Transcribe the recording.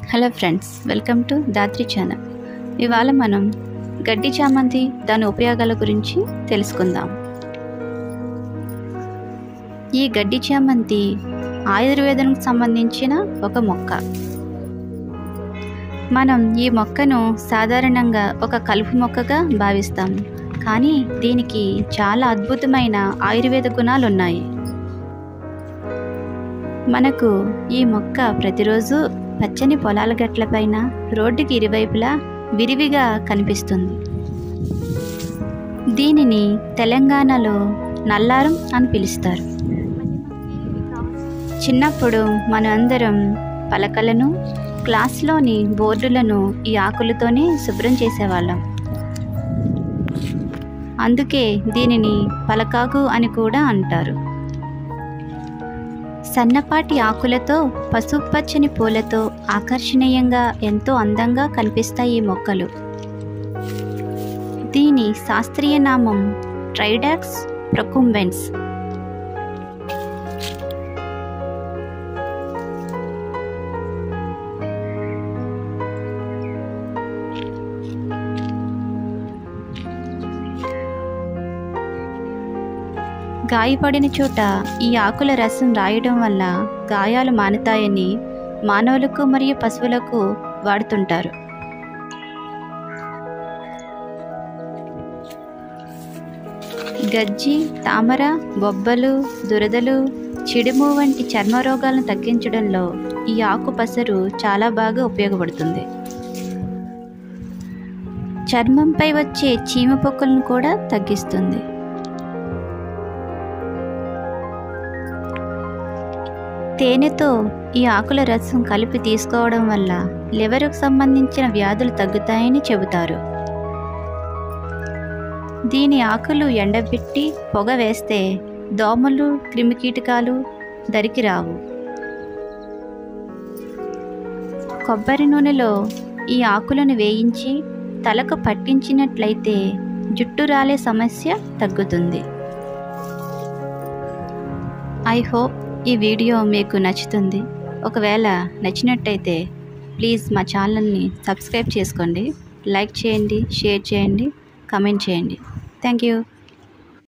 hello friends welcome to Dhatri channel ఇవాళ మనం గడ్డి చామంతి దాని ఉపయోగాల గురించి తెలుసుకుందాం ఈ గడ్డి చామంతి ఆయుర్వేదంకు సంబంధించిన ఒక మొక్క మనం ఈ మొక్కను సాధారణంగా ఒక కలుపు మొక్కగా భావిస్తాం కానీ దీనికి చాలా అద్భుతమైన ఆయుర్వేద గుణాలు ఉన్నాయి మనకు ఈ మొక్క ప్రతిరోజు పచ్చని పొలాల గట్లపైన రోడ్డుకి ఇరువైపులా విరివిగా కనిపిస్తుంది దీనిని తెలంగాణలో నల్లారం అని పిలుస్తారు చిన్నప్పుడు మనందరం పలకలను క్లాస్లోని బోర్డులను ఈ ఆకులతోనే శుభ్రం చేసేవాళ్ళం అందుకే దీనిని పలకాకు అని కూడా అంటారు సన్నపాటి ఆకులతో పసుపచ్చని పూలతో ఆకర్షణీయంగా ఎంతో అందంగా కనిపిస్తాయి ఈ మొక్కలు దీని శాస్త్రీయ నామం ట్రైడాక్స్ ప్రొకుంబెన్స్ గాయపడిన చోట ఈ ఆకుల రసం రాయడం వల్ల గాయాలు మానుతాయని మానవులకు మరియు పశువులకు వాడుతుంటారు గజ్జి తామర బొబ్బలు దురదలు చిడుము వంటి చర్మ రోగాలను తగ్గించడంలో ఈ ఆకు పసరు చాలా బాగా ఉపయోగపడుతుంది చర్మంపై వచ్చే చీమ పొక్కులను కూడా తగ్గిస్తుంది తేనెతో ఈ ఆకుల రసం కలిపి తీసుకోవడం వల్ల లివర్కు సంబంధించిన వ్యాధులు తగ్గుతాయని చెబుతారు దీని ఆకులు ఎండబెట్టి పొగ వేస్తే దోమలు క్రిమికీటకాలు దరికి రావు కొబ్బరి నూనెలో ఈ ఆకులను వేయించి తలకు పట్టించినట్లయితే జుట్టు రాలే సమస్య తగ్గుతుంది ఐ హోప్ ఈ వీడియో మీకు నచ్చుతుంది ఒకవేళ నచ్చినట్టయితే ప్లీజ్ మా ఛానల్ని సబ్స్క్రైబ్ చేసుకోండి లైక్ చేయండి షేర్ చేయండి కమెంట్ చేయండి థ్యాంక్ యూ